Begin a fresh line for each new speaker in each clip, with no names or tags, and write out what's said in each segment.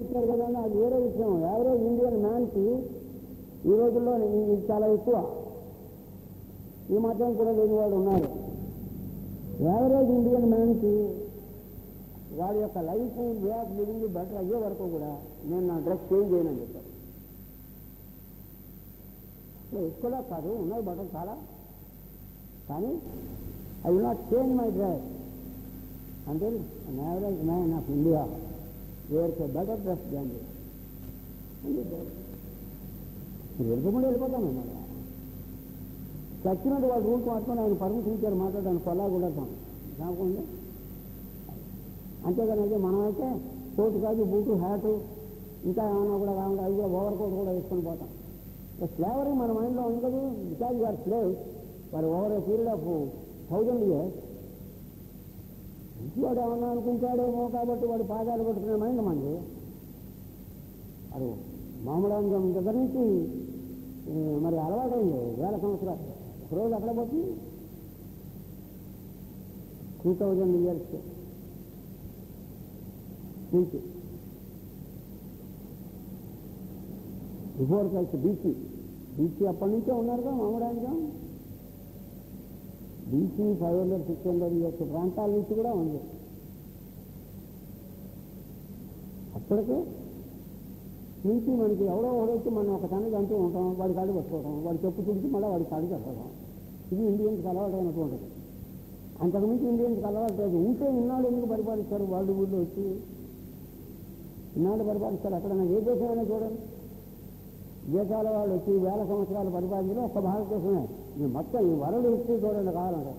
ఇచ్చారు కదా అని అది వేరే విషయం యావరేజ్ ఇండియన్ మ్యాన్కి ఈ రోజుల్లో ఇది చాలా ఎక్కువ ఈ మాత్రం కూడా లేని వాళ్ళు ఉన్నారు యావరేజ్ ఇండియన్ మ్యాన్కి వాడి యొక్క life way of living better అయ్యే వరకు కూడా నేను నా డ్రెస్ చేంజ్ చేయనని చెప్పాను అసలు ఎక్కువలో కాదు ఉన్నాయి బట్టలు చాలా కానీ I will not change my dress అంటే average man of India wear better dress than మీరు వెళ్ళకుండా వెళ్ళిపోతాం అన్నమాట చచ్చినట్టు వాడు రూల్కి మాత్రం ఆయన పర్మిషన్ ఇచ్చారు మాట్లాడడానికి కొల్లా కూడా కాకుండా అంతేగాని మనమైతే కోటు కాదు బూటు హ్యాటు ఇంకా ఏమైనా కూడా కాకుండా అవి కూడా ఓవర్ కోట్ కూడా వేసుకొని పోతాం ఫ్లేవరింగ్ మన మైండ్లో ఉంది కదా బికాజ్ యూఆర్ స్లేవ్ వారు over a period of thousand years వాడు ఏమన్నా అనుకుంటాడేమో కాబట్టి వాడు పాదాలు పట్టుకునే మైండ్ మంది అది మామూలు దగ్గర నుంచి ఏ, మరి అలవాటైంది వేల సంవత్సరాలు ఒక రోజు ఎక్కడ పోతుంది టూ థౌజండ్ ఇయర్స్ నుంచి బిఫోర్ కలిసి బీసీ బీసీ అప్పటి నుంచే ఉన్నారుగా మామూలు BC five hundred six hundred years ప్రాంతాల నుంచి కూడా ఉంది అప్పటికే నుంచి మనకి ఎవడో ఎవడొచ్చి మనం ఒక తనకి అంటూ ఉంటాం వాడి కాడు పట్టుకోవడం వాడి చెప్పు చుడిచి మళ్ళీ వాడి కాడు కట్టడం ఇది ఇండియన్స్కి అలవాటైనటువంటిది అంతకుమించి ఇండియన్స్కి అలవాటు లేదు ఉంటే ఇన్నాళ్ళు ఎందుకు పరిపాలిస్తారు వాళ్ళు ఊళ్ళో వచ్చి ఇన్నాళ్ళు పరిపాలిస్తారు ఎక్కడైనా ఏ దేశమైనా చూడండి దేశాల వాళ్ళు వచ్చి వేల సంవత్సరాలు పరిపాలించడం ఒక్క భారతదేశమే ఈ మొత్తం ఈ వరల్డ్ హిస్టరీ చూడండి కావాలంటే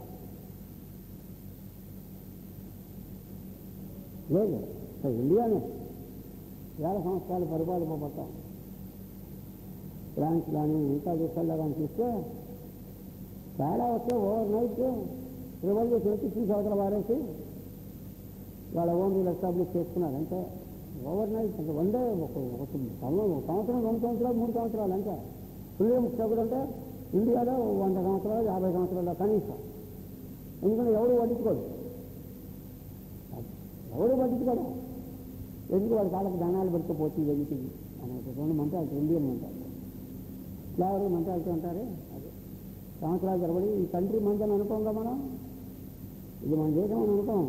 లేదు ఒక ఇండియానే వేల సంవత్సరాలు పరిపాలింపబడతాం ఫ్రాన్స్ కానీ మిగతా దేశాల్లో కానీ చూస్తే తేడా వస్తే ఓవర్ నైట్ రివల్యూషన్ వచ్చి తీసి అవతల వారేసి వాళ్ళ ఓన్ వీళ్ళు ఎస్టాబ్లిష్ చేసుకున్నారు అంటే ఓవర్ నైట్ అంటే వన్ డే ఒక ఒక సంవత్సరం ఒక సంవత్సరం రెండు సంవత్సరాలు మూడు సంవత్సరాలు అంటే ఫ్రీడమ్ స్ట్రగుల్ అంటే ఇండియాలో వంద సంవత్సరాలు యాభై సంవత్సరాలు కనీసం ఎందుకంటే ఎవడు పట్టించుకోడు ఎవడు పట్టించుకోడు ఎందుకు వాడి కాళ్ళకి దానాలు పెడితే పోతుంది వెళ్తుంది అనేటటువంటి mentality Indian mentality flavour mentality అంటారే అది సంవత్సరాలు తరబడి ఈ కంట్రీ మంచి అని అనుకోంగా మనం ఇది మన దేశం అని అనుకోం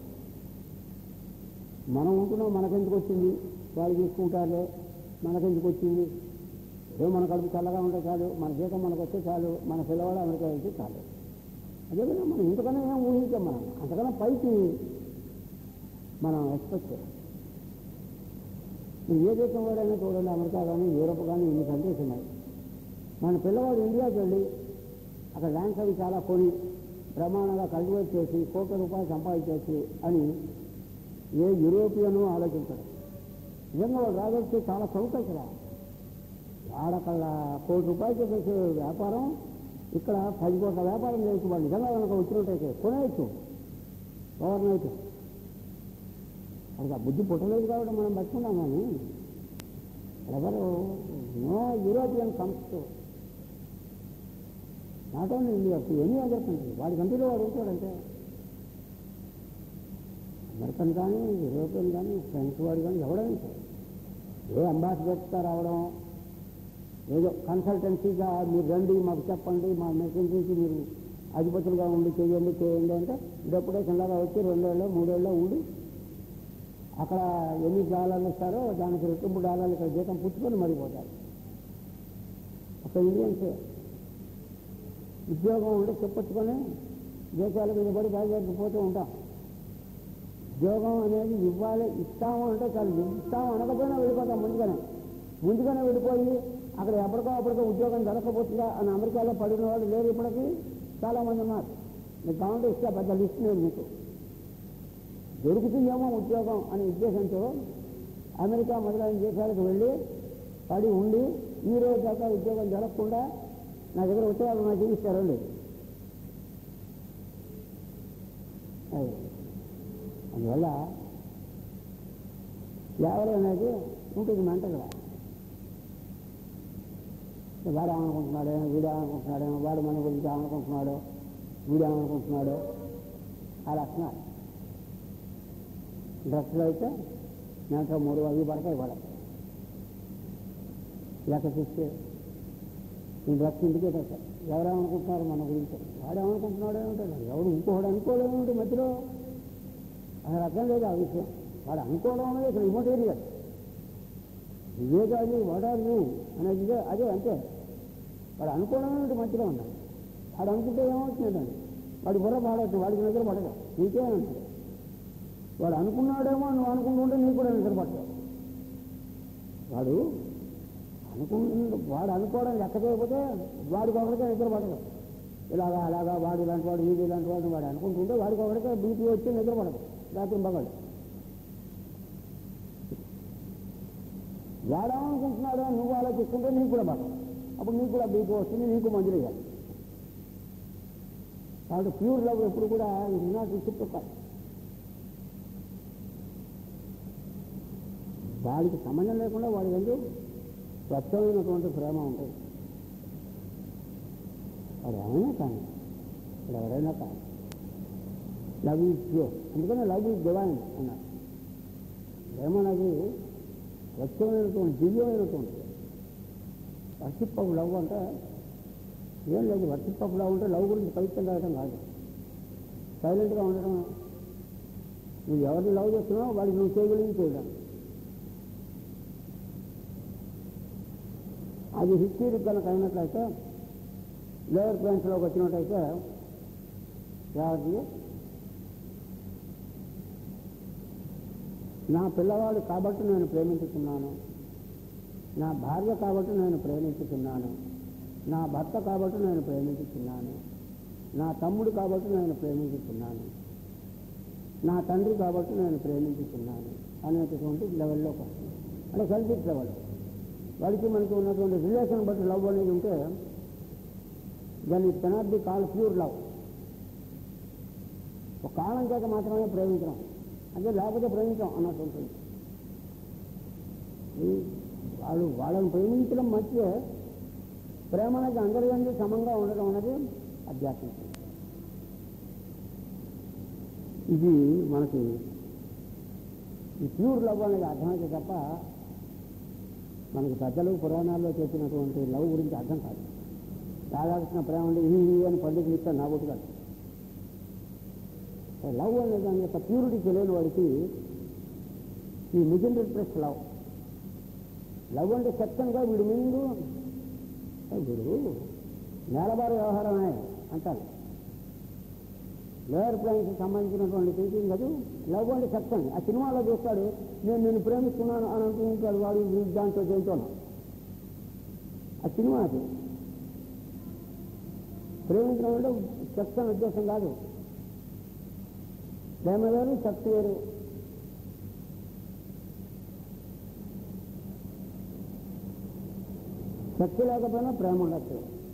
మనం ఉంటున్నాం మనకెందుకు వచ్చింది వాళ్ళు తీసుకుంటారులే మనకెందుకు వచ్చింది ఏదో మన కడుపు చల్లగా ఉంటే చాలు మన జీతం మనకు వస్తే చాలు మన పిల్లవాడు అమెరికా వెళ్తే చాలు అదే విధంగా మనం ఇంతకన్నా ఏం ఊహించాం మనం అంతకన్నా పైకి మనం ఎక్స్పెక్ట్ చేయాలి మీరు ఏ దేశం వాడైనా చూడండి అమెరికా కానీ యూరోప్ కానీ ఇన్ని కంట్రీస్ ఉన్నాయి మన పిల్లవాడు ఇండియాకి వెళ్ళి అక్కడ ల్యాండ్స్ అవి చాలా కొని బ్రహ్మాండంగా కల్టివేట్ చేసి కోట్ల రూపాయలు సంపాదించేసి అని ఏ యూరోపియను ఆలోచించడు నిజంగా వాడు రాగలిస్తే చాలా చౌక ఇక్కడ ఆడకళ్ళ కోటి రూపాయలు చేసే వ్యాపారం ఇక్కడ పది కోట్ల వ్యాపారం చేయొచ్చు వాళ్ళు నిజంగా కనుక వచ్చినట్టయితే కొనేయచ్చు ఓవర్ నైట్ అది ఆ బుద్ధి పుట్టలేదు కాబట్టి మనం బతుకున్నాం కానీ ఎవరు no European comes not only India any other country వాడి కంట్రీలో వాడు ఉంటాడంటే అమెరికన్ కానీ యూరోపియన్ కానీ ఫ్రెంచ్ వాడు కానీ ఎవడైనా సరే ఏ అంబాసిడర్స్గా రావడం ఏదో కన్సల్టెన్సీగా మీరు రండి మాకు చెప్పండి మా మెషినరీకి మీరు అధిపతులుగా ఉండి చేయండి చేయండి అంటే డెప్యుటేషన్లాగా వచ్చి రెండేళ్ళు మూడేళ్ళు ఉండి అక్కడ ఎన్ని డాలర్లు ఇస్తారో దానికి రెట్టింపు డాలర్లు ఇక్కడ జీతం పుచ్చుకొని మరిపోతారు ఒక ఇండియన్సే ఉద్యోగం ఉంటే చెప్పొచ్చుకొని దేశాల మీద పడి బయలుదేరికి పోతూ ఉంటాం ఉద్యోగం అనేది ఇవ్వాలి ఇస్తాము అంటే చాలు ఇస్తాము అనకపోయినా వెళ్ళిపోతాం ముందుగానే ముందుగానే వెళ్ళిపోయి అక్కడ ఎప్పటికో అప్పటికో ఉద్యోగం దొరకపోతుందా అని అమెరికాలో పడిన వాళ్ళు లేరు ఇప్పటికి చాలా మంది ఉన్నారు మీకు కావాలంటే ఇస్తే పెద్ద లిస్ట్ నేను మీకు దొరుకుతుందేమో ఉద్యోగం అనే ఉద్దేశంతో అమెరికా మొదలైన దేశాలకు వెళ్ళి పడి ఉండి ఈ రోజు దాకా ఉద్యోగం జరగకుండా నా దగ్గర వచ్చే వాళ్ళు నాకు చూపిస్తారు లేదు అది అందువల్ల ఎవరు అనేది ఉంటుంది మెంటగా వాడు ఏమనుకుంటున్నాడో వీడు ఏమనుకుంటున్నాడో వాడు మన గురించి ఏమనుకుంటున్నాడో వీడు ఏమనుకుంటున్నాడో అలా అంటున్నారు డ్రగ్స్లో అయితే దాంట్లో మూడు అవి పడతాయి వాళ్ళ లెక్క చూస్తే ఈ డ్రగ్స్ ఇంటికే తెస్తారు ఎవరేమనుకుంటున్నారు మన గురించి వాడు ఏమనుకుంటున్నాడు ఏమంటాడు ఎవడు ఇంకోడు అనుకోవడం ఏమిటి మధ్యలో అసలు అర్థం లేదు ఆ విషయం వాడు అనుకోవడం అనేది అసలు ఇమ్మటేరియల్ ఇవే కాదు వాడాలి నువ్వు అనేది ఇదే అదే అంతే వాడు అనుకోవడం ఏమిటి మధ్యలో ఉన్నాడు వాడు అనుకుంటే ఏమవుతుందండి వాడి బుర్ర పాడవుతుంది వాడికి నిద్ర పడదు నీకే అంటాడు వాడు అనుకున్నాడేమో నువ్వు అనుకుంటుంటే నీకు కూడా నిద్ర పడతావు వాడు అనుకుంటు వాడు అనుకోవడం లెక్క చేయకపోతే వాడికి ఒకరికే నిద్ర పడదు ఇలాగా అలాగా వాడు ఇలాంటి వాడు వీడు ఇలాంటి వాడు వాడు అనుకుంటుంటే వాడికి ఒకరికే బీపీ వచ్చి నిద్ర పడదు రాత్రి పగలు వాడేమనుకుంటున్నాడో నువ్వు ఆలోచిస్తుంటే నీకు కూడా పడదు అప్పుడు నీకు కూడా బీపీ వస్తుంది నీకు మందులు వేయాలి కాబట్టి ప్యూర్ లవ్ ఎప్పుడు కూడా ఇది నాట్ రిసిప్ట్ వాడికి సంబంధం లేకుండా వాడి ఎందుకు స్వచ్ఛమైనటువంటి ప్రేమ ఉంటుంది వాడు ఏమైనా కానీ వాడు ఎవరైనా కానీ లవ్ ఈజ్ ప్యూర్ అందుకని లవ్ ఈజ్ డివైన్ అన్నారు ప్రేమ అనేది స్వచ్ఛమైనటువంటి దివ్యమైనటువంటి వర్షిప్ ఆఫ్ లవ్ అంటే ఏం లేదు వర్షిప్ ఆఫ్ లవ్ అంటే లవ్ గురించి పవిత్రం రావడం కాదు సైలెంట్గా ఉండడం నువ్వు ఎవరిని లవ్ చేస్తున్నావో వాడికి నువ్వు చేయగలిగి చేయడం అది హిస్టరీ కనుక అయినట్లయితే లోయర్ ప్లాన్స్లోకి వచ్చినట్టయితే ఎవరికి నా పిల్లవాడు కాబట్టి నేను ప్రేమించుతున్నాను నా భార్య కాబట్టి నేను ప్రేమించుతున్నాను నా భర్త కాబట్టి నేను ప్రేమించుతున్నాను నా తమ్ముడు కాబట్టి నేను ప్రేమించుతున్నాను నా తండ్రి కాబట్టి నేను ప్రేమించుతున్నాను అనేటటువంటి లెవెల్లోకి వస్తుంది అంటే సెల్ఫిష్ లెవెల్ వాడికి మనకి ఉన్నటువంటి రిలేషన్ బట్టి లవ్ అనేది ఉంటే దాన్ని it cannot be call pure love ఒక కారణం చేత మాత్రమే ప్రేమించడం అంటే లేకపోతే ప్రేమించడం అన్నట్టు ఉంటుంది ఈ వాళ్ళు వాళ్ళని ప్రేమించడం మధ్య ప్రేమ అనేది అందరి అందరూ సమంగా ఉండడం అనేది అధ్యాత్మికం ఇది మనకి ఈ ప్యూర్ లవ్ అనేది అర్థమైతే తప్ప మనకి పెద్దలు పురాణాల్లో చెప్పినటువంటి లవ్ గురించి అర్థం కాదు రాధాకృష్ణ ప్రేమ అంటే ఈ ఈ అని పండుగలు ఇస్తాను నా ఒకటి కాదు లవ్ అనే దాని యొక్క ప్యూరిటీ తెలియని వాడికి ఈ మిజెండెడ్ ప్లస్ లవ్ లవ్ అంటే సత్యంగా వీడు ముందు వీడు నేలబారు వ్యవహారమే అంటారు లోయర్ ప్లాన్స్ సంబంధించినటువంటి థింకింగ్ అది లవ్ అంటే సత్యం ఆ సినిమాలో చూస్తాడు నేను నేను ప్రేమిస్తున్నాను అని అనుకుంటాడు వాడు వీడు దాంట్లో చేయించాను ఆ సినిమా అది ప్రేమించడం అంటే సత్యం ఉద్దేశం కాదు ప్రేమ వేరు శక్తి వేరు శక్తి లేకపోయినా ప్రేమ ఉండొచ్చు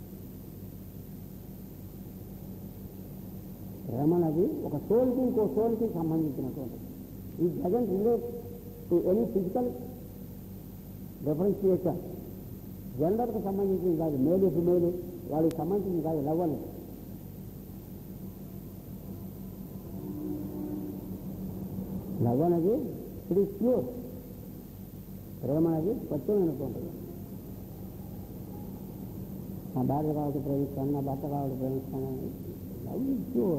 ప్రేమ అనేది ఒక సోల్కి ఇంకో సోల్కి సంబంధించినటువంటి ఈ doesn't relate to any physical differentiation జెండర్కి సంబంధించింది కాదు మేలు ఫిమేలు వాడికి సంబంధించింది కాదు లవ్ అనేది లవ్ అనేది ఇట్ ఈస్ ప్యూర్ ప్రేమ అనేది స్వచ్ఛమైనటువంటిది నా భార్య కాబట్టి ప్రేమిస్తాను నా భర్త కాబట్టి ప్రేమిస్తాను లవ్ ఈజ్ ప్యూర్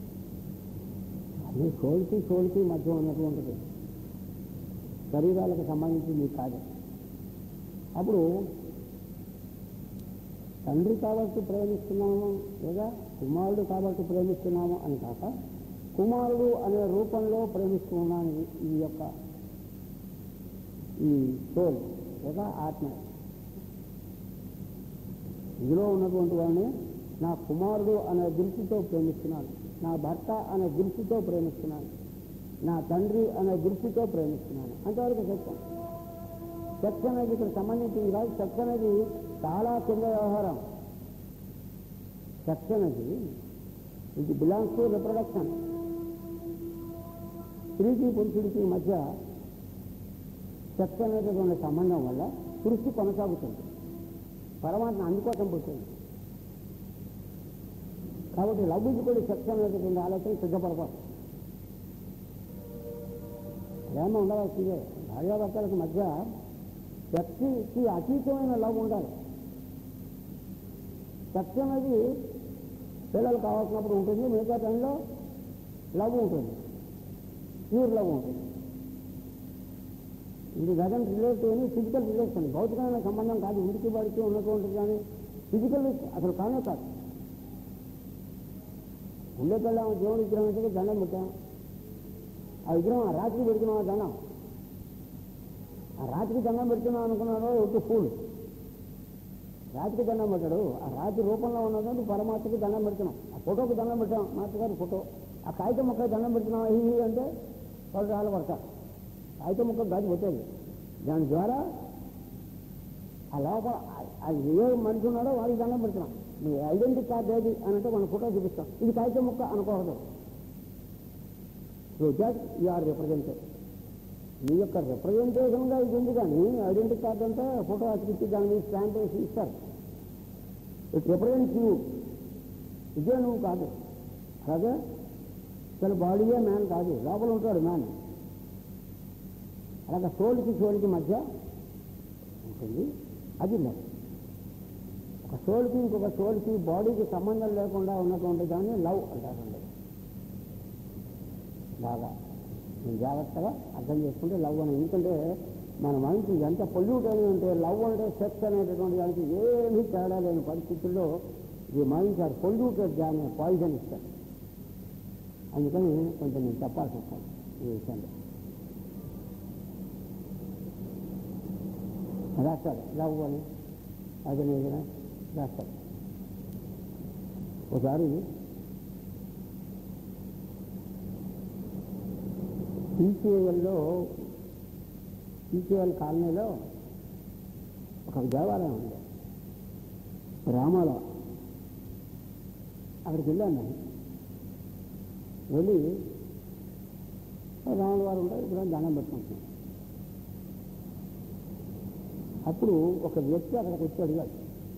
అది సోల్కి సోల్కి మధ్య ఉన్నటువంటిది శరీరాలకు సంబంధించింది కాదు అప్పుడు తండ్రి కాబట్టి ప్రేమిస్తున్నాము లేదా కుమారుడు కాబట్టి ప్రేమిస్తున్నాము అని కాక కుమారుడు అనే రూపంలో ప్రేమిస్తున్నాను ఈ యొక్క ఈ సోల్ లేదా ఆత్మ ఇందులో ఉన్నటువంటి వాడిని నా కుమారుడు అనే దృష్టితో ప్రేమిస్తున్నాను నా భర్త అనే దృష్టితో ప్రేమిస్తున్నాను నా తండ్రి అనే దృష్టితో ప్రేమిస్తున్నాను అంతవరకు సత్యం సెక్స్ అనేది ఇక్కడ సంబంధించింది కాదు సెక్స్ అనేది చాలా కింద వ్యవహారం సెక్స్ అనేది ఇది బిలాంగ్స్ టు రిప్రొడక్షన్ స్త్రీకి పురుషుడికి మధ్య సెక్స్ అనేటటువంటి సంబంధం వల్ల సృష్టి కొనసాగుతుంది పరమాత్మ అందుకోసం పుట్టింది కాబట్టి లవ్ కూడా సెక్స్ అనేటటువంటి ఆలోచన సిద్ధపడకూడదు ప్రేమ ఉండవలసిందే భార్యాభర్తలకు మధ్య శక్తికి అతీతమైన లవ్ ఉండాలి శక్తి అనేది పిల్లలు కావాల్సినప్పుడు ఉంటుంది మిగతా టైంలో లవ్ ఉంటుంది ప్యూర్ లవ్ ఉంటుంది ఇది గజన్ రిలేట్ అని ఫిజికల్ రిలేషన్ భౌతికమైన సంబంధం కాదు ఉడికి బడికి ఉన్నటువంటిది కానీ ఫిజికల్ అసలు కానే కాదు ఉండే పెళ్ళాము దేవుడి విగ్రహం అయితే దండం పెట్టాం ఆ విగ్రహం ఆ రాత్రి పెడుతున్నాం ఆ దండం ఆ రాత్రికి దండం పెడుతున్నాం అనుకున్నాడో ఒట్టు ఫూల్ రాత్రికి దండం పెట్టాడు ఆ రాత్రి రూపంలో ఉన్నటువంటి పరమాత్మకి దండం పెడుతున్నాం ఆ ఫోటోకి దండం పెట్టాం మాస్టర్ గారి ఫోటో ఆ కాగితం మొక్క దండం పెడుతున్నాం ఈ అంటే వాళ్ళు రాళ్ళు పడతారు కాగితం మొక్క గాజు పెట్టేది దాని ద్వారా ఆ లోపల ఆ- అది ఏ మనిషి ఉన్నాడో వాడికి దండం పెడుతున్నాం మీ ఐడెంటిటీ కార్డ్ ఏది అని అంటే మన ఫోటో చూపిస్తాం ఇది కాగితం ముక్క అనుకోకూడదు so that you are represented మీ యొక్క రిప్రజెంటేషన్గా ఇది ఉంది కానీ ఐడెంటిటీ కార్డ్ అంటే ఫోటో అతికిచ్చి దాని మీద స్టాంప్ వేసి ఇస్తారు ఇట్ రిప్రజెంట్స్ యూ ఇదే నువ్వు కాదు అలాగే అసలు బాడీయే మ్యాన్ కాదు లోపల ఉంటాడు మ్యాన్ అలాగే సోల్కి సోల్కి మధ్య ఉంటుంది అది లవ్ ఒక సోల్కి ఇంకొక సోల్కి బాడీకి సంబంధం లేకుండా ఉన్నటువంటి దాన్ని లవ్ అంటారండి బాగా నేను జాగ్రత్తగా అర్థం చేసుకుంటే లవ్ అని ఎందుకంటే మన మైండ్కి ఎంత పొల్యూట్ అని ఉంటే లవ్ అంటే సెక్స్ అనేటటువంటి దానికి ఏమీ తేడా లేని పరిస్థితుల్లో ఈ మైండ్స్ ఆర్ పొల్యూటెడ్ దాన్ని పాయిజన్ ఇస్తారు అందుకని కొంచెం నేను చెప్పాల్సి వస్తాను ఈ విషయంలో రాస్తాడు లవ్ అని అది నేను రాస్తాడు ఒకసారి టీసీఎల్లో టీసీఎల్ కాలనీలో ఒక దేవాలయం ఉంది రామాల అక్కడికి వెళ్ళాను నేను వెళ్ళి రాముల వారు ఉంటారు ఇప్పుడు దండం పెట్టుకుంటున్నాను అప్పుడు ఒక వ్యక్తి అక్కడికి వచ్చి అడిగాడు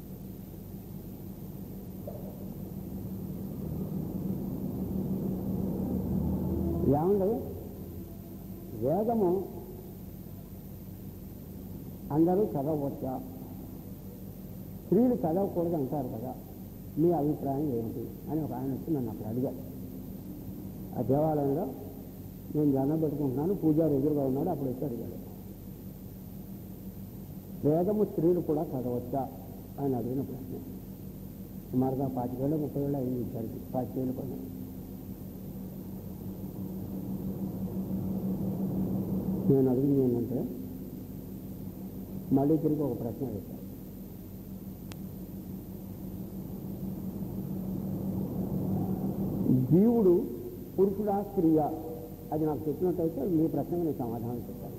ఏమండి వేదము అందరూ చదవచ్చా స్త్రీలు చదవకూడదు అంటారు కదా మీ అభిప్రాయం ఏమిటి అని ఒక ఆయన వచ్చి నన్ను అక్కడ అడిగాడు ఆ దేవాలయంలో నేను దండం పెట్టుకుంటున్నాను పూజారి ఎదురుగా ఉన్నాడు అప్పుడు వచ్చి అడిగాడు వేదము స్త్రీలు కూడా చదవచ్చా అని అడిగిన ప్రశ్న సుమారుగా పాతికేళ్ళు ముప్పై ఏళ్ళు అయింది ఇద్దరికి పాతికేళ్ళు పైన నేను అడిగింది ఏంటంటే మళ్ళీ తిరిగి ఒక ప్రశ్న వేశాను జీవుడు పురుషుడా స్త్రీయా అది నాకు చెప్పినట్టయితే మీ ప్రశ్నకు నేను సమాధానం చెప్పాను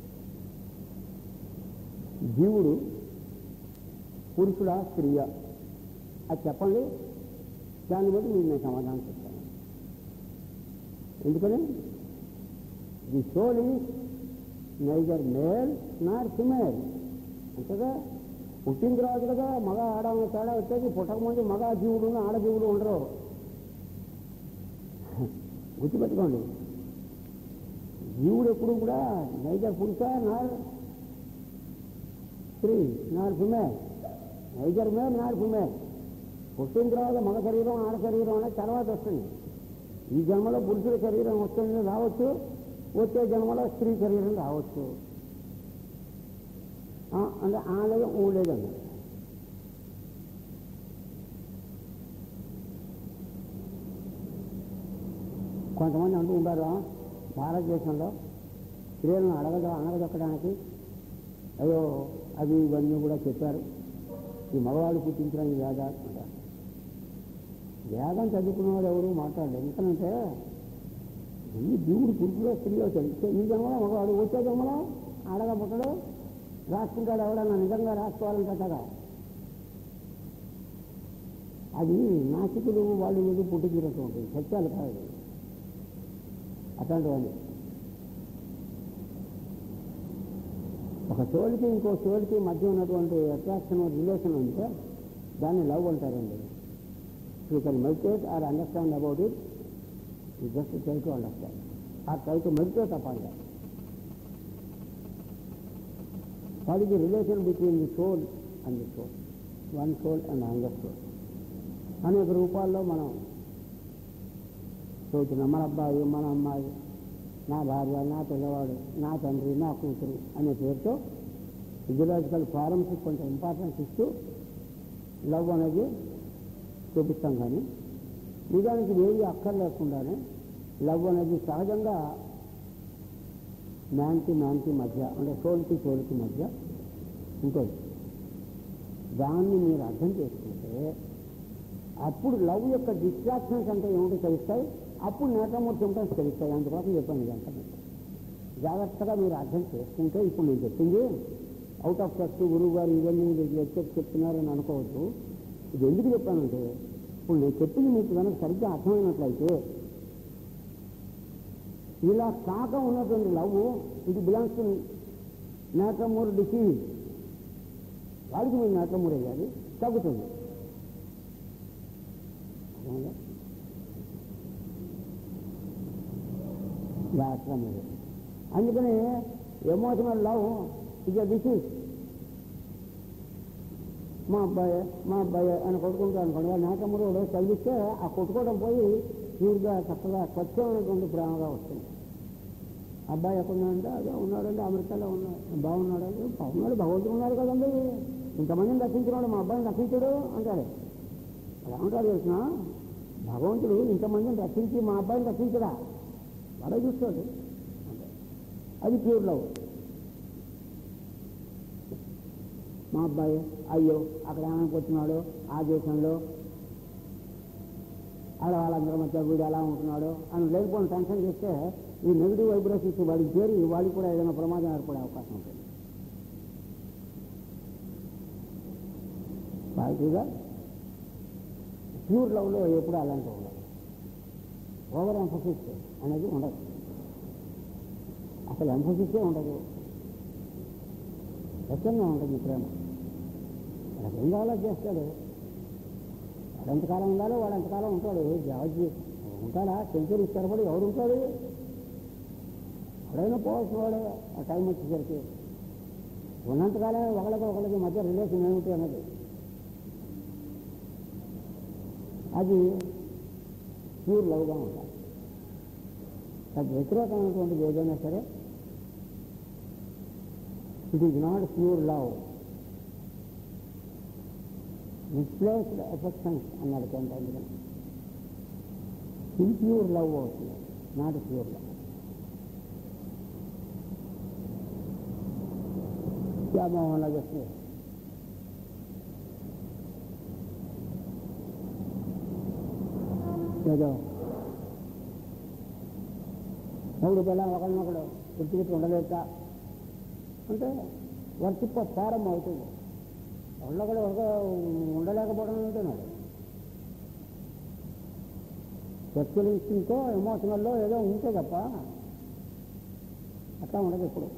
జీవుడు పురుషుడా స్త్రీయా అది చెప్పండి దాన్ని బట్టి మీకు నేను సమాధానం చెప్తాను ఎందుకని the soul is neither male nor female అంతేగా పుట్టిన తర్వాత కదా మగ ఆడ అనే తేడా వచ్చేది పుట్టకముందు మగ జీవుడు ఆడజీవుడు ఉండరు గుర్తుపెట్టుకోండి జీవుడు ఎప్పుడు కూడా నైజర్ పురుష నార్ స్త్రీ nor female neither male nor female పుట్టిన తర్వాత మగ శరీరం ఆడ శరీరం అనేది తర్వాత వస్తుంది ఈ జన్మలో పురుషుల శరీరం వస్తుంది రావచ్చు వచ్చే జన్మలో స్త్రీ శరీరం రావచ్చు ఆ, అంటే ఆ లేదు ఊ లేదండి కొంతమంది అంటూ ఉంటారు భారతదేశంలో స్త్రీలను అడగద అనగదొక్కడానికి అయ్యో అవి ఇవన్నీ కూడా చెప్పారు ఈ మగవాళ్ళు పుట్టించిన ఈ వేదాలు అంటారు వేదం చదువుకున్నవాడు ఎవరు మాట్లాడలేదు ఎందుకంటే ఈ దేవుడు పురుషులో స్త్రీలో తెలిస్తే ఈ జన్మలో మగవాడు వచ్చే జన్మలో ఆడగా పుట్టడు రాసుకుంటాడు ఎవడన్నా నిజంగా రాసుకోవాలంటే కదా అది నాసికులు వాళ్ళు వీళ్ళు పుట్టుకున్నటువంటి సత్యాలు కాదు అట్లాంటివన్నీ ఒక సోలికి ఇంకో సోలికి మధ్య ఉన్నటువంటి అట్రాక్షన్ రిలేషన్ ఉంటే దాన్ని లవ్ అంటారండి you can meditate or understand about it you just try to understand or try to meditate upon that what is the relation between the soul and the soul one soul and another soul అనేక రూపాల్లో మనం చూస్తున్నాం మన అబ్బాయి మన అమ్మాయి నా భార్య నా పిల్లవాడు నా తండ్రి నా కూతురు అనే పేరుతో ఫిజియలాజికల్ ఫారమ్స్కి కొంచెం ఇంపార్టెన్స్ ఇస్తూ లవ్ అనేది చూపిస్తాం కానీ నిజానికి ఏది అక్కర్లేకుండానే లవ్ అనేది సహజంగా మ్యాన్కి మ్యాన్కి మధ్య అంటే సోల్కి సోల్కి మధ్య ఉంటుంది దాన్ని మీరు అర్థం చేసుకుంటే అప్పుడు లవ్ యొక్క డిస్ట్రాక్షన్స్ అంటే ఏమిటో తెలుస్తాయి అప్పుడు నేటమూర్తి సిమ్టమ్స్ తెలుస్తాయి అందుకోసం చెప్పాను ఇదంతా మీకు. జాగ్రత్తగా మీరు అర్థం చేసుకుంటే ఇప్పుడు నేను చెప్పింది అవుట్ ఆఫ్ టెక్స్ట్ గురువు గారు ఇవన్నీ మీరు లెక్చర్ చెప్తున్నారని అనుకోవద్దు ఇది ఎందుకు చెప్పానంటే ఇప్పుడు నేను చెప్పింది మీకు కనుక సరిగ్గా అర్థమైనట్లయితే ఇలా కాక ఉన్నటువంటి లవ్ ఇది బిలాంగ్స్ టు నేట్రమూర్ డిసీజ్ వాడికి మీరు నేట్రమూర్ అయ్యాలి తగ్గుతుంది అర్థమైందా? నేట్రమూర్ అందుకని ఎమోషనల్ లవ్ ఇక డిసీజ్ మా అబ్బాయి మా అబ్బాయి అని కొట్టుకుంటా అనుకోండి ఆ నేటముడు తగిలిస్తే ఆ కొట్టుకోవడం పోయి ప్యూర్గా చక్కగా స్వచ్ఛమైనటువంటి ప్రేమగా వస్తుంది అబ్బాయి ఎక్కడున్నాడంటే అదే ఉన్నాడండి అమెరికాలో ఉన్నాడు బాగున్నాడండి బాగున్నాడు భగవంతుడు ఉన్నాడు కదండి ఇంతమందిని రక్షించినాడు మా అబ్బాయిని రక్షించడు అంటాడు అలా ఉంటాడు తెలిసిన భగవంతుడు ఇంతమందిని రక్షించి మా అబ్బాయిని రక్షించడా వాడే చూస్తాడు అంటాడు. అది ప్యూర్ లవ్ మా అబ్బాయి అయ్యో అక్కడ ఏమైపోతున్నాడు ఆ దేశంలో ఆడవాళ్ళందరూ మధ్య వీడు ఎలా ఉంటున్నాడు అని లేకపోయిన టెన్షన్ చేస్తే ఈ నెగిటివ్ వైబ్రేషన్స్ వాడికి చేరి వాడికి కూడా ఏదైనా ప్రమాదం ఏర్పడే అవకాశం ఉంటుంది పాజిటివ్గా ప్యూర్ లవ్లో ఎప్పుడు అలాంటి ఉండదు ఓవర్ ఎంఫోసిస్ అనేది ఉండదు అసలు ఎంఫోసిసే ఉండదు స్వచ్ఛంగా ఉంటుంది ప్రేమ వాడికి ఏం కావాలో చేస్తాడు వాడు ఎంతకాలం ఉండాలో వాడు ఎంతకాలం ఉంటాడు జాజీ ఉంటాడా సెంచరీ స్థిరపడి ఎవరు ఉంటాడు ఎవడైనా పోవాల్సిన వాడే ఆ టైం వచ్చేసరికి ఉన్నంతకాలం ఒకళ్ళకి ఒకళ్ళకి మధ్య రిలేషన్ ఏమిటి అన్నది అది ప్యూర్ లవ్గా ఉండాలి అది వ్యతిరేకమైనటువంటిది ఏదైనా సరే it is not pure love misplaced affections అన్నాడు కొంత అందుకని ఇంప్యూర్ లవ్ అవుతుంది నాట్ ప్యూర్ లవ్ వ్యామోహం లభిస్తుంది ఏదో మూడు పిల్ల ఒకరినొకడు గుర్తుపెట్టి ఉండలేక అంటే వర్షిప్ ప్రారంభం అవుతుంది ఒకళ్ళొకడు ఒక ఉండలేకపోవడం ఉంటున్నాడు సెక్చువల్ ఇన్స్టింగ్తో ఎమోషనల్లో ఏదో ఉంటే తప్ప అట్లా ఉండదు ఇప్పుడు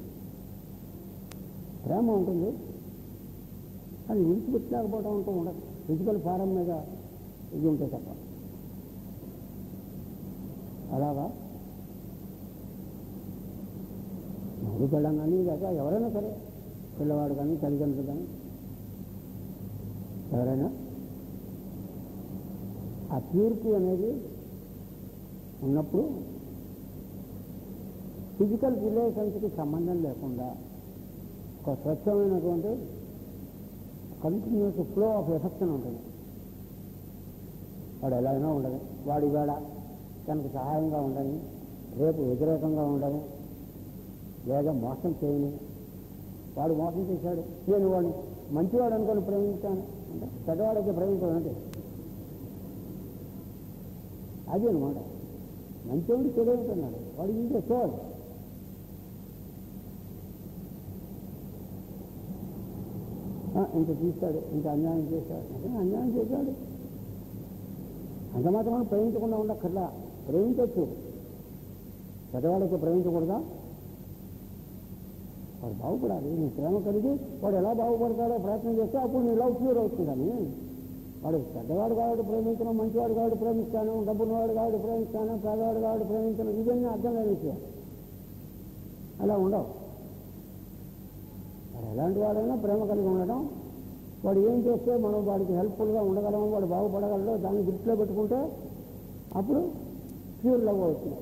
ప్రేమ ఉంటుంది అది విడిచిపెట్టలేకపోవడం అంటూ ఉండదు ఫిజికల్ ఫారం మీద ఇది ఉంటే తప్ప అలాగా మగ పిల్లం కానీ లేక ఎవరైనా సరే పిల్లవాడు కానీ తల్లిదండ్రులు కానీ ఎవరైనా ఆ ప్యూరిటీ అనేది ఉన్నప్పుడు ఫిజికల్ రిలేషన్స్కి సంబంధం లేకుండా ఒక స్వచ్ఛమైనటువంటి కంటిన్యూస్ ఫ్లో ఆఫ్ ఎఫెక్షన్ ఉంటుంది వాడు ఎలా అయినా ఉండదు వాడి వేళ తనకు సహాయంగా ఉండని రేపు వ్యతిరేకంగా ఉండని లేదా మోసం చేయని వాడు మోసం చేశాడు నేను వాడిని మంచివాడు అనుకొని ప్రేమించాను అంటే చెడ్డవాడైతే ప్రేమించడం అంటే అది అనమాట మంచివాడు చెడు ఉంటున్నాడు వాడు ఇంకే సోల్ ఇంత తీస్తాడు ఇంత అన్యాయం చేశాడు అంటే అన్యాయం చేశాడు అంత మాత్రం ప్రేమించకుండా ఉండక్కర్లా ప్రేమించవచ్చు పెద్దవాళ్ళకి ప్రేమించకూడదా వాడు బాగుపడాలి నీ ప్రేమ కలిగి వాడు ఎలా బాగుపడతాడో ప్రయత్నం చేస్తే అప్పుడు నీ లవ్ ప్యూర్ అవుతుందని వాడు పెద్దవాడు కాబట్టి ప్రేమించడం మంచివాడు కాబట్టి ప్రేమిస్తాను డబ్బున్నవాడు కాబట్టి ప్రేమిస్తాను పేదవాడు కాబట్టి ప్రేమించడం ఇవన్నీ అర్థం లేని విషయం అలా ఉండవు వాడు ఎలాంటి వాడైనా ప్రేమ కలిగి ఉండడం వాడు ఏం చేస్తే మనం వాడికి హెల్ప్ఫుల్గా ఉండగలం వాడు బాగుపడగలడో దాన్ని దృష్టిలో పెట్టుకుంటే అప్పుడు ప్యూర్ లవ్ అవుతుంది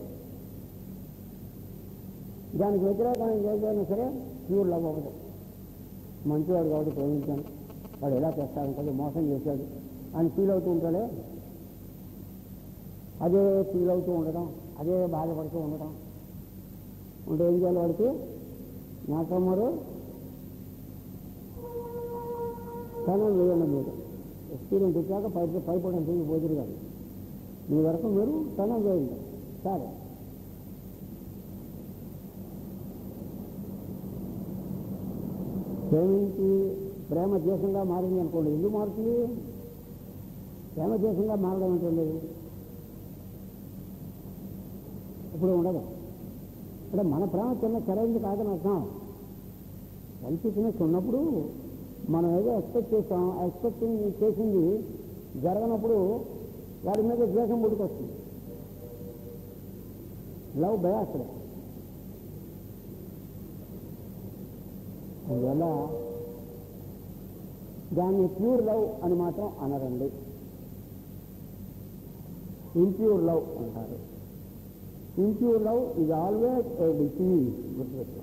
దానికి వ్యతిరేకంగా ఏదైనా సరే ప్యూర్ లవ్ అవ్వదు మంచివాడు కాబట్టి ప్రేమించాను వాడు ఎలా చేస్తాడు కొంచెం మోసం చేశాడు అని ఫీల్ అవుతూ ఉంటాడే అదే ఫీల్ అవుతూ ఉండడం అదే బాధపడుతూ ఉండడం ఉంటే ఏం చేయాలి వాడికి నాటమ్మరు క్షణం వేయండి మీరు ఎక్స్పీరియన్స్ వచ్చాక పై పైపడం తిరిగి పోతురు కాదు మీ వరకు మీరు క్షణం వేయండి సరే ప్రేమించి ప్రేమ దేశంగా మారింది అనుకోండి ఎందుకు మారుతుంది ప్రేమ దేశంగా మారడం ఉంటుంది ఇప్పుడు ఉండదు అంటే మన ప్రేమ చిన్న చెరైంది కాదని అర్థం సెల్ఫిష్నెస్ ఉన్నప్పుడు మనం ఏదో ఎక్స్పెక్ట్ చేస్తాం ఆ ఎక్స్పెక్టింగ్ చేసింది జరగనప్పుడు వాడి మీద ద్వేషం పుట్టుకొస్తుంది లవ్ బయాస్డ్ అందువల్ల దాన్ని ప్యూర్ లవ్ అని మాత్రం అనరండి ఇంప్యూర్ లవ్ అంటారు impure love is always a disease గుర్తుపెట్టు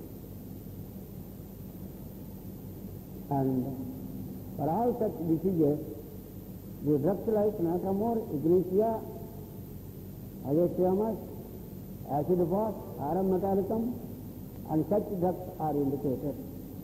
and for all such diseases the drugs like natrum mur ignatia అజెస్టియామస్ acid phos aurum metallicum and such drugs are indicated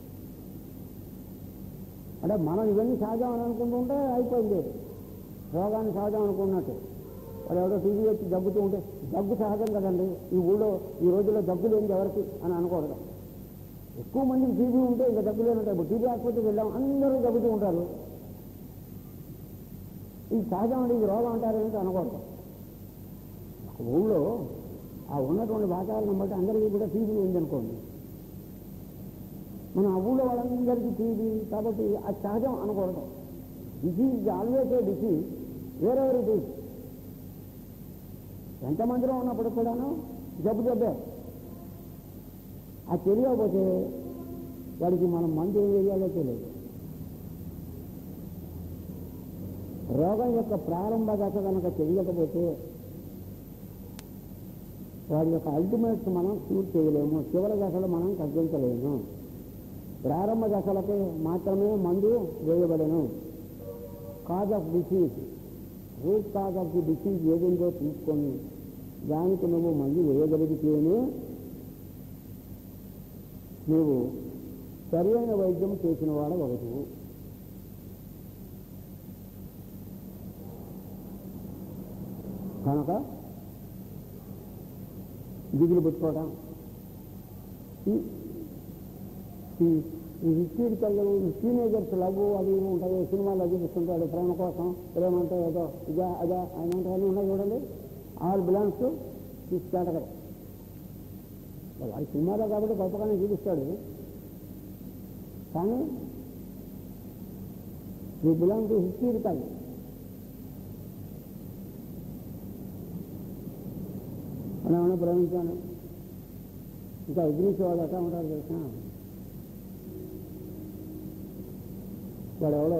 అంటే మనం ఇవన్నీ సహజం అని అనుకుంటుంటే అయిపోయింది రోగాన్ని సహజం అనుకున్నట్టు వాడు ఎవడో టీవీ వచ్చి దగ్గుతూ ఉంటే దగ్గు సహజం కదండి ఈ ఊళ్ళో ఈ రోజుల్లో దగ్గు లేనిది ఎవరికి అని అనకూడదు ఎక్కువ మందికి టీబీ ఉంటే ఇంకా దగ్గు లేనట్టు ఇప్పుడు టీబీ ఆసుపత్రికి వెళ్ళాం అందరూ దగ్గుతూ ఉంటారు ఇది సహజం అండి ఇది రోగం అంటారు ఏంటో అనకూడదు ఒక ఊళ్ళో ఆ ఉన్నటువంటి వాతావరణం బట్టి అందరికీ కూడా టీబీ ఉందనుకోండి మనం ఆ ఊళ్ళో వాళ్ళందరికీ టీబీ కాబట్టి అది సహజం అనకూడదు disease always a disease wherever it is ఎంతమందిలో ఉన్నప్పుడు కూడాను జబ్బు జబ్బే అది తెలియకపోతే వాడికి మనం మందు ఏం వేయాలో తెలియదు రోగం యొక్క ప్రారంభ దశ కనుక తెలియకపోతే వాడి యొక్క అల్టిమేట్స్ మనం క్యూర్ చేయలేము చివరి దశలో మనం తగ్గించలేము ప్రారంభ దశలకి మాత్రమే మందు వేయబడను cause of disease root cause of the disease ఏదిందో తీసుకొని దానికి నువ్వు మందు వేయగలిగితేనే నువ్వు సరైన వైద్యం చేసిన వాడు ఒకటి కనుక దిగులు పెట్టుకోవడం ఈ- ఈ ఈ హిస్టరికల్ టీనేజర్స్ లవ్ అవి ఇవి ఉంటాయి సినిమాలో చూపిస్తుంటాడు ప్రేమ కోసం ప్రేమ అంటే ఏదో ఇదా అదా ఆయన అన్నీ ఉన్నాయి చూడండి all belongs to this category వాడి సినిమాలో కాబట్టి గొప్పగానే చూపిస్తాడు కానీ ఈ బిలాంగ్ టు హిస్టరికల్ మనం ఏమైనా ప్రేమించాను ఇంకా ఎగ్రీస్ వాళ్ళు ఎట్లా ఉంటారు తెలిసిన వాడు ఎవడో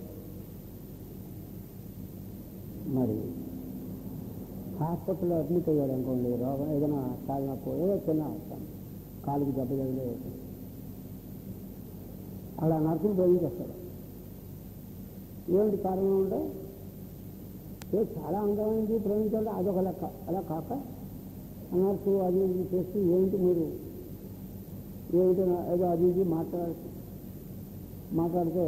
మరి హాస్పిటల్లో అడ్మిట్ అయ్యాడు అనుకోండి రోగం ఏదైనా కాలు నొప్పి ఏదో చిన్న కాలుకి దెబ్బ తగిలే అలా నర్సులు ప్రేమించేస్తాడు ఏమిటి కారణం అంటే ఏ చాలా అందమైంది ప్రేమించాలి అదొక లెక్క అలా కాక ఆ నర్సు అది ఇది చేసి ఏంటి మీరు ఏమిటి నా- ఏదో అది ఇది మాట్లాడు మాట్లాడితే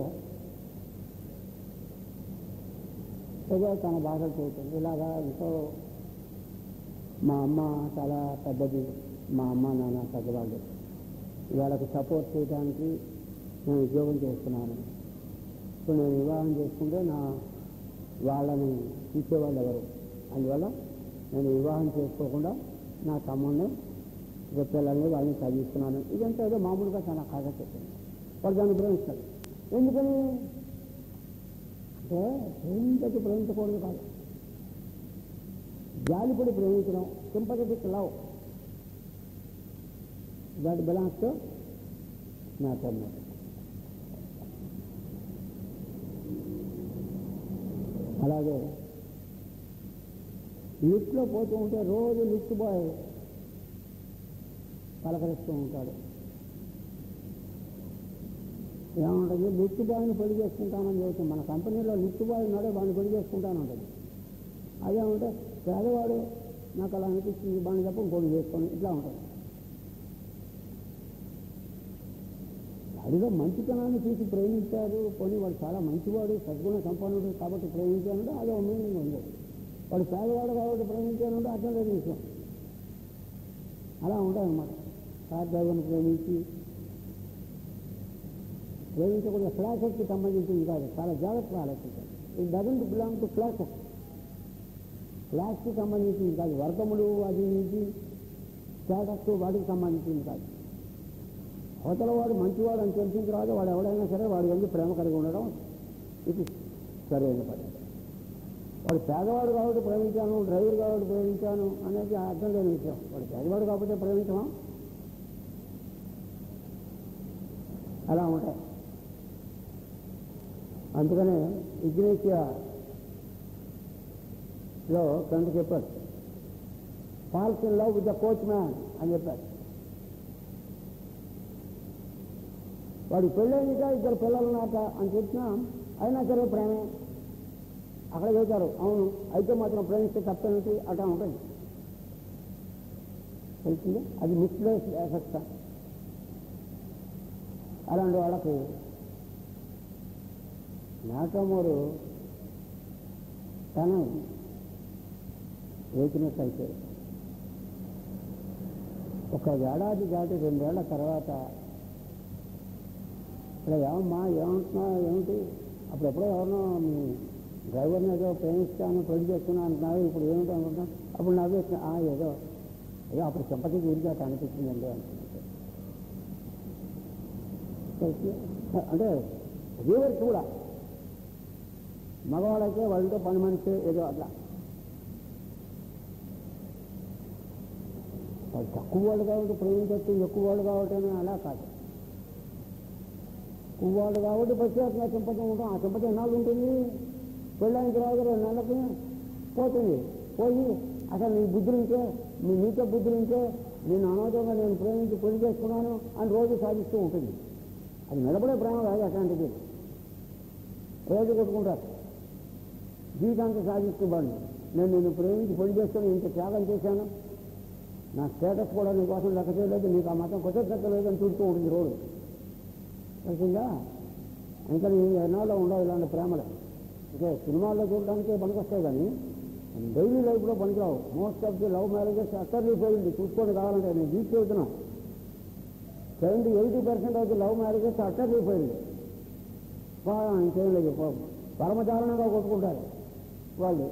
ఏదో తన బాధలు చూస్తుంది ఇలాగా ఎంతో మా అమ్మ చాలా పెద్దది మా అమ్మ నాన్న పెద్దవాళ్ళు వాళ్ళకి సపోర్ట్ చేయడానికి నేను ఉద్యోగం చేస్తున్నాను ఇప్పుడు నేను వివాహం చేసుకుంటే నా వాళ్ళని తీసేవాళ్ళు ఎవరు అందువల్ల నేను వివాహం చేసుకోకుండా నా తమ్ముడిని ఇక పిల్లల్ని వాళ్ళని చదివిస్తున్నాను ఇదంతా ఏదో మామూలుగా చాలా కథ చెప్పింది వాడు దాన్ని ప్రేమిస్తాడు ఎందుకని అంటే ప్రేమించక ప్రేమించకూడదు కాదు జాలిపడి ప్రేమించడం sympathetic love that belongs to నా తమ్ముడు అలాగే లిఫ్ట్లో పోతూ ఉంటే రోజు లిఫ్ట్ బాయ్ పలకరిస్తూ ఉంటాడు ఏముంటుంది లిఫ్ట్ బాయ్ని పెళ్లి చేసుకుంటానని చెబుతాం మన కంపెనీలో లిఫ్ట్ బాయ్ ఉన్నాడే వాడిని పెళ్లి చేసుకుంటానంటది అదేమంటే పేదవాడు నాకు అలా అనిపిస్తుంది బాగా చెప్పి ఇంకోటి చేసుకొని ఇట్లా ఉంటుంది వాడిలో మంచితనాన్ని చూసి ప్రేమించాడు పోనీ వాడు చాలా మంచివాడు సద్గుణ సంపన్నుడు కాబట్టి ప్రేమించాడు అదో మీనింగ్ ఉంది వాడు పేదవాడు కాబట్టి ప్రేమించాడు అర్థం లేదు విషయం అలా ఉంటాయి అన్నమాట కార్ డ్రైవర్ని ప్రేమించి ప్రేమించకూడదు క్లాసెస్కి సంబంధించింది కాదు చాలా జాగ్రత్తగా ఆలోచించాలి ఇది డజంట్ బిలాంగ్ టు క్లాసెస్ క్లాస్కి సంబంధించింది కాదు వర్గములు అది ఇది స్టేటస్ వాటికి సంబంధించింది కాదు అవతల వాడు మంచివాడు అని తెలిసిన తర్వాత వాడు ఎవడైనా సరే వాడి ఎందుకు ప్రేమ కలిగి ఉండడం ఇది సరైన పని వాడు పేదవాడు కాబట్టి ప్రేమించాను డ్రైవర్ కాబట్టి ప్రేమించాను అనేది అర్థం లేని విషయం వాడు పేదవాడు కాబట్టి ప్రేమించమా అలా ఉంటాయి అందుకనే ఇగ్నేషియాలో కంట చెప్పారు falls in love with the coachman అని చెప్పారు వాడు పెళ్ళైనక ఇద్దరు పిల్లలు నాట అని చెప్పినా అయినా సరే ప్రేమే అక్కడ చెబుతారు అవును అయితే మాత్రం ప్రేమిస్తే తప్పేమిటి అట్లా ఉంటుంది తెలిసింది అది మిస్ప్లేస్ ఎఫెక్ట్ అలాంటి వాళ్ళకి నాటమూరు తను వేసినట్లయితే ఒక ఏడాది దాటి రెండేళ్ల తర్వాత ఇక్కడ ఏమమ్మా ఏమంటున్నా ఏమిటి అప్పుడు ఎప్పుడో ఎవరినో మీ డ్రైవర్ని ఏదో ప్రేమిస్తాను పెళ్లి చేస్తున్నా అంటున్నారు ఇప్పుడు ఏమిటి అనుకుంటున్నా అప్పుడు నవ్వే ఆ ఏదో ఏదో అప్పుడు సింపతికి ఊరిగా అనిపించిందండి అనుకున్నాను అంటే రివర్స్ కూడా మగవాళ్ళైతే వాళ్ళతో పని మనిషి ఏదో అట్లా వాళ్ళు తక్కువ వాళ్ళు కాబట్టి ప్రేమించచ్చు ఎక్కువ వాళ్ళు కాబట్టి అలా కాదు కువ్వాడు కాబట్టి ప్రత్యేకంగా చింపతి ఉంటాం ఆ చింపతి ఎన్నాళ్ళు ఉంటుంది పెళ్ళైన తర్వాత రెండు నెలలకి పోతుంది పోయి అసలు నీ బుద్ధులుంటే నీ నీకే బుద్ధులుంటే నేను అనవసరంగా నేను ప్రేమించి పెళ్లి చేసుకున్నాను అని రోజు సాధిస్తూ ఉంటుంది అది నిలబడే ప్రేమ కాదు అట్లాంటిది రోజు కొట్టుకుంటారు జీవితాంతం సాధిస్తూ బాగుంది నేను నిన్ను ప్రేమించి పెళ్లి చేసుకుని ఇంత త్యాగం చేశాను నా స్టేటస్ కూడా నీ కోసం లెక్క చేయలేదు నీకు ఆ మతం కృతజ్ఞత లేదని చూస్తూ ఉంటుంది రోజు తెలిసిందా ఇంకా నేను ఎన్నాళ్ళు ఉండవు ఇలాంటి ప్రేమలు అంటే సినిమాల్లో చూడడానికే పనికొస్తాయి కానీ డైలీ లైఫ్లో పనికిరావు most of the love marriages utterly పోయింది చూసుకోండి కావాలంటే నేను జీప్ చెబుతున్నా seventy eighty percent of the love marriages utterly పోయింది ఇంకేం లేదు పరమచారణంగా కొట్టుకుంటారు వాళ్ళు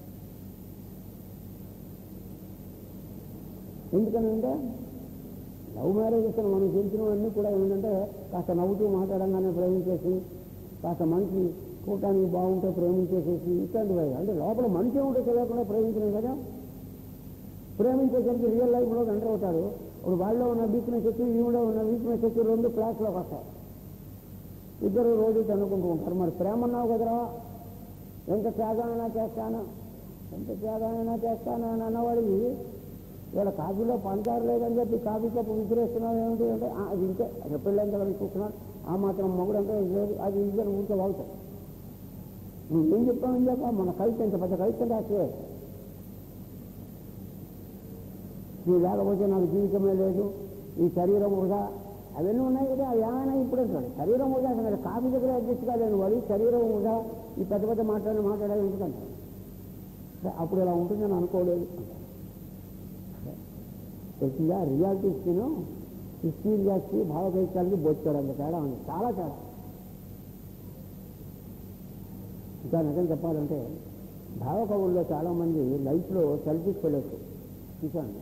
ఎందుకనంటే లవ్ మ్యారేజెస్ మనం తెలిసినవన్నీ కూడా ఏంటంటే కాస్త నవ్వుతూ మాట్లాడంగానే ప్రేమించేసి కాస్త మనిషి చూడటానికి బాగుంటే ప్రేమించేసేసి ఇట్లాంటివి అంటే లోపల మనిషి ఉంటే తెలియకుండా ప్రేమించలేం కదా ప్రేమించేసరికి రియల్ లైఫ్లో ఎంటర్ అవుతారు ఇప్పుడు వాళ్ళలో ఉన్న వీక్నెస్ వచ్చి ఈవిడో ఉన్న వీక్నెస్ వచ్చి రెండు క్లాస్లోకి వస్తాయి ఇద్దరు రోజు చదువుకుంటూ ఉంటారు మరి ప్రేమ అన్నావు కదరా ఎంత త్యాగమైనా చేస్తాను ఎంత త్యాగమైనా చేస్తాను అని అన్నవాడికి వీళ్ళ కాఫీలో పంచారు లేదని చెప్పి కాఫీ కప్పు విసిరేస్తున్నావు ఏమిటి అంటే "ఆ, అది ఇంతే అసలు పెళ్ళైన తర్వాత చూస్తున్నాను ఆ మాత్రం మొగుడు అంటే ఇది లేదు అది ఇద్దరు ఊరికే వాగుతాయి నువ్వు ఏం చెప్తావు చెప్ప మన కవిత ఎంత పెద్ద కవిత రాసే నువ్వు లేకపోతే నాకు జీవితమే లేదు ఈ శరీరం వృధా అవన్నీ ఉన్నాయి కదా అవి ఏమైనా ఇప్పుడు అంటాడు శరీరం వృధా అసలు కాఫీ దగ్గర అడ్జస్ట్ కాలేను వాడు శరీరం వృధా ఈ పెద్ద పెద్ద మాట్లాడి మాట్లాడాలి ఎందుకంటే అప్పుడు ఇలా ఉంటుందని అనుకోలేదు తెలిసిందా రియాలిటీస్కిను హిస్టీరియాస్కి భావకైత్యాలకి బొచ్చాడు తేడా ఉంది చాలా తేడా ఇంకా నిజం చెప్పాలంటే భావకవుల్లో చాలామంది లైఫ్లో సెల్ఫీస్ వెళ్ళొచ్చు చూశాను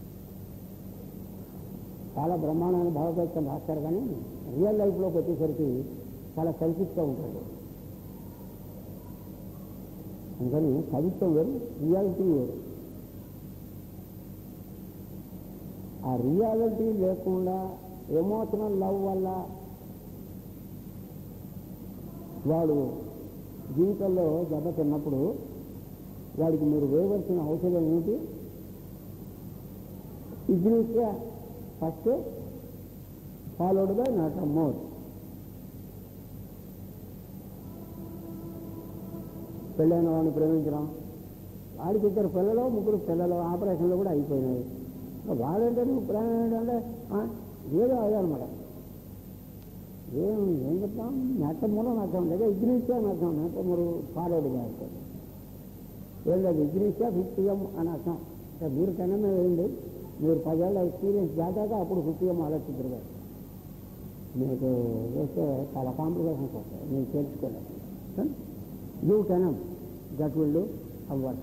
చాలా బ్రహ్మాండమైన భావకైత్యం రాస్తారు కానీ రియల్ లైఫ్లోకి వచ్చేసరికి చాలా సెల్ఫిష్గా ఉంటాడు అందుకని కవిత్వం వేరు రియాలిటీ వేరు ఆ రియాలిటీ లేకుండా ఎమోషనల్ లవ్ వల్ల వాడు జీవితంలో దెబ్బ తిన్నప్పుడు వాడికి మీరు వేయవలసిన ఔషధం ఏమిటి ignatia first followed by nat mur పెళ్ళైన వాడిని ప్రేమించడం వాడికి ఇద్దరు పిల్లలు ముగ్గురు పిల్లలు ఆపరేషన్లు కూడా అయిపోయినాయి వాడంటే నువ్వు ప్రేమ ఏంటంటే ఆ, ఏదో అదనమాట ఏం ఏం చెప్తాం నెట్టమూలం అర్థం లేదా ఇగ్నీషియా అని అర్థం నెట్టమూరు ఫాలోడ్ బై అర్థం ఏం లేదు ఇగ్నీషియా ఫిఫ్టీ ఎం అని అర్థం అంటే మీరు కన్నా వేయండి మీరు పదేళ్ళ ఎక్స్పీరియన్స్ దాటాక అప్పుడు ఫిఫ్టీ ఎం ఆలోచించరు కదా మీకు వేస్తే చాలా కాంప్లికేషన్స్ వస్తాయి నేను తెలుసుకోలేదు you can that will do అవ్వాలి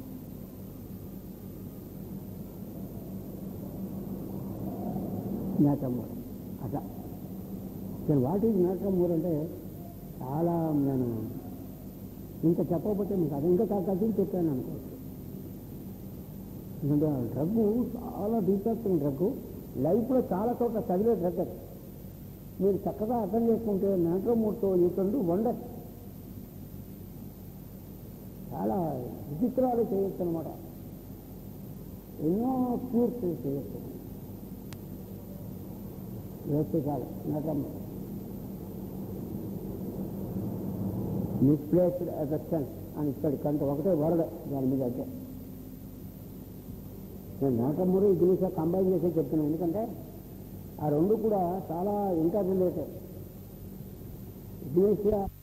నేతమ్మూరు అట్లా నేను వాట్ ఈజ్ నేతమ్మూరు అంటే చాలా నేను ఇంకా చెప్పకపోతే మీకు అది ఇంకా చాలా తగ్గించి చెప్పాను అనుకోవచ్చు ఎందుకంటే ఆ డ్రగ్ చాలా డీపెక్టింగ్ డ్రగ్ లైఫ్లో చాలా చోట్ల చదివే డ్రగ్ అది మీరు చక్కగా అర్థం చేసుకుంటే నేట్రోమూర్తో యూ కెన్ డూ వండర్ చాలా విచిత్రాలు చేయొచ్చు అనమాట ఎన్నో క్యూర్స్ చేయొచ్చు వేస్తే చాలు నేట్రమ్మూర్ మిస్ప్లేస్డ్ ఎఫెక్షన్ అని ఇక్కడి కంటే ఒకటే వరద దాని మీద అయితే నేను నేటమూరు ఇగ్నీషియా కంబైన్ చేసి చెప్తున్నాను ఎందుకంటే ఆ రెండు కూడా చాలా ఇంటర్ రిలేటెడ్ ఇగ్నీషియా